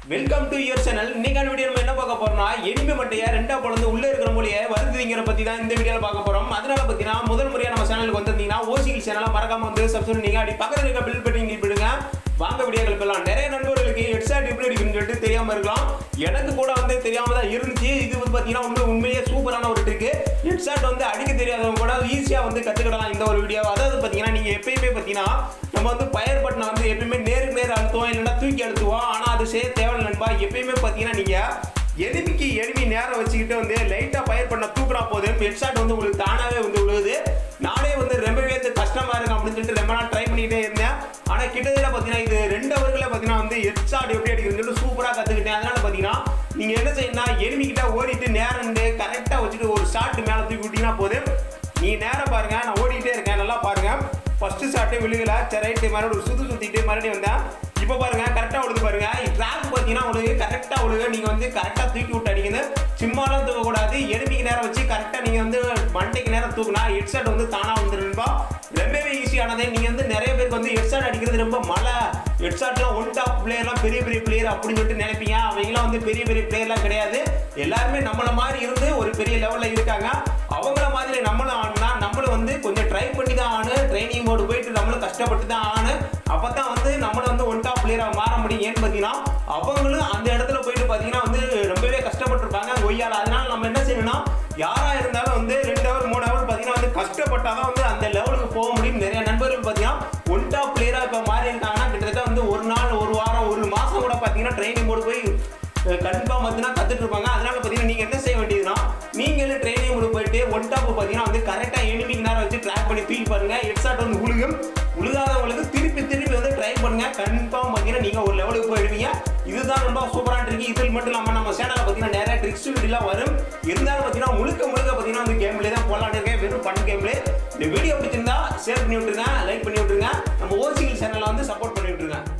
welcome to your channel இன்னைக்கான video நம்ம என்ன பார்க்க போறோம்னா எனிமே மட்டைய ரெண்டா பொழுது உள்ள இருக்கிற மொழியை வருதுங்கிற பத்தி தான் இந்த வீடியோல பார்க்க போறோம் அதனால பார்த்தீங்கன்னா முதல் முறையா நம்ம சேனலுக்கு வந்திருந்தீங்கன்னா ஓசிகள் சேனலை மறக்காம வந்து சப்ஸ்கிரைப் நீங்க அப்படி பக்கத்துல இருக்க பில் பட்டி கிளிக் பண்ணுங்க வாங்க வீடியோக்கள் போலாம் நிறைய நண்பர்களுக்கு ஹெட்செட் எப்படி இருக்குன்னு சொல்லிட்டு தெரியாம இருக்கலாம் எனக்கு கூட வந்து தெரியாம தான் இருந்துச்சு இது வந்து பாத்தீங்கன்னா உண்மை உண்மையே சூப்பரான ஒரு ட்ரிக் ஹெட்செட் வந்து அடிக்க தெரியாதவங்க கூட ஈஸியா வந்து கத்துக்கிடலாம் இந்த ஒரு வீடியோ அதாவது பாத்தீங்கன்னா நீங்க எப்பயுமே பாத்தீங்கன்னா நம்ம வந்து பயர் பட்டனை வந்து எப்பயுமே நேருக்கு நேர் அழுத்துவோம் இல்லைன்னா தூக்கி அழுத்துவோம் ஆனா அது செய்ய தேவையில்லை நண்பா எப்பயுமே பாத்தீங்கன்னா நீங்க எனிமிக்கு எனிமி நேரம் வச்சுக்கிட்டு வந்து லைட்டா பயர் பண்ண தூக்குனா போதும் ஹெட்ஷாட் வந்து உங்களுக்கு தானாவே வந்து விழுகுது நானே வந்து ரொம்பவே வந்து கஷ்டமா இருக்கும் அப்படின்னு சொல்லிட்டு ரொம்ப நாள் ட்ரை பண்ணிக்கிட்டே இருந்தேன் ஆனா கிட்டத்தட்ட பாத்தீங்கன்னா இது ரெண்டு அவர்களை பாத்தீங்கன்னா வந்து ஹெட்ஷாட் எப்படி அடிக்கிறதுன்னு சொல்லிட்டு சூப்பரா கத்துக்கிட்டேன் அதனால பாத்தீங்கன்னா நீங்க என்ன செய்யணும்னா எனிமி கிட்ட ஓடிட்டு நேரம் கரெக்டா வச்சுட்டு ஒரு ஷாட் மேல தூக்கி விட்டீங்கன்னா போதும் நீ நேரம் பாருங்க நான் ஓடிட்டே இருக்கேன் நல்லா பாருங்க ஃபர்ஸ்ட் ஷாட்டு விழுகல சரி ரைட்டு மறுபடியும் சுத்து சுத்திட்டு மறுபடியும் வந்தேன் இப்போ பாருங்க கரெக்டா விழுது பாருங்க ட்ராக் பார்த்தீங்கன்னா உங்களுக்கு கரெக்டா விழுக நீங்க வந்து கரெக்டா தூக்கி விட்டு அடிக்கணும் சும்மாலாம் தூக்கக்கூடாது எலும்பிக்கு நேரம் வச்சு கரெக்டா நீங்க வந்து மண்டைக்கு நேரம் தூக்குனா ஹெட்செட் வந்து தானா வந்துருப்பா ரொம்பவே ஈஸியானது நீங்க வந்து நிறைய பேருக்கு வந்து ஹெட்செட் அடிக்கிறது ரொம்ப மழை ஹெட்செட்லாம் ஒன் டாப் பிளேயர்லாம் பெரிய பெரிய பிளேயர் அப்படின்னு சொல்லிட்டு நினைப்பீங்க அவங்கலாம் வந்து பெரிய பெரிய பிளேயர்லாம் கிடையாது எல்லாருமே நம்மள மாதிரி இருந்து ஒரு பெரிய லெவல்ல இருக்காங்க அவங்கள மாதிரி நம்மளும் ஆடினா நம்மளும் வந்து கொஞ்சம் ட்ரை பண்ணி தான் ஆனு ட்ரைனிங் போர்டு போயிட்டு நம்மளும் கஷ்டப்பட்டு தான் ஆனு அப்போ தான் வந்து நம்மளும் வந்து ஒன் டாப் பிளேயராக மாற முடியும் ஏன்னு பார்த்தீங்கன்னா அவங்களும் அந்த இடத்துல போயிட்டு பார்த்தீங்கன்னா வந்து ரொம்பவே கஷ்டப்பட்டிருப்பாங்க ஒய்யால அதனால நம்ம என்ன செய்யணும்னா யாரா இருந்தாலும் வந்து ரெண்டு ஹவர் மூணு ஹவர் பார்த்தீங்கன்னா வந்து கஷ்டப்பட்டாதான் வந்து அந்த லெவலுக்கு போக முடியும் நிறைய நண்பர்கள் பார்த்தீங்கன்னா ஒன் டாப் பிளேயராக இப்போ மாறி இருக்காங்கன்னா கிட்டத்தட்ட வந்து ஒரு நாள் ஒரு வாரம் ஒரு மாதம் கூட பார்த்தீங்கன்னா ட்ரைனிங் போர்டு போய் கன்ஃபார்ம் பார்த்தீங்கன்னா கற்றுட்டு இருப்பாங்க அதனால பார்த்தீங்கன்னா நீங்கள் என்ன செய்ய வேண்டியதுன்னா நீங்களும் ட்ரைனிங் கூட போயிட்டு ஒன் டாப் பார்த்தீங்கன்னா வந்து கரெக்டாக எனிமிக்கு நேரம் வச்சு ட்ராக் பண்ணி தூக்கி பாருங்க ஹெட்ஷாட் வந்து உழுகும் உழுகாதவங்களுக்கு திருப்பி திருப்பி வந்து ட்ரை பண்ணுங்க கன்ஃபார்ம் பார்த்தீங்கன்னா நீங்கள் ஒரு லெவலுக்கு போயிடுவீங்க இதுதான் ரொம்ப சூப்பரான ட்ரிக் இதில் மட்டும் இல்லாமல் நம்ம சேனலில் பார்த்தீங்கன்னா நிறைய ட்ரிக்ஸ் வீடியோலாம் வரும் இருந்தாலும் பார்த்தீங்கன்னா முழுக்க முழுக்க பார்த்தீங்கன்னா வந்து கேம்லேயே தான் போலான்னு இருக்கேன் வெறும் ஃபன் கேம்லே இந்த வீடியோ பிடிச்சிருந்தா ஷேர் பண்ணி விட்டுருங்க லைக் பண்ணி விட்டுருங்க நம்ம ஓசிகள் சேனலை வந்து சப்போர்ட் பண்ணி விட்டுருங்க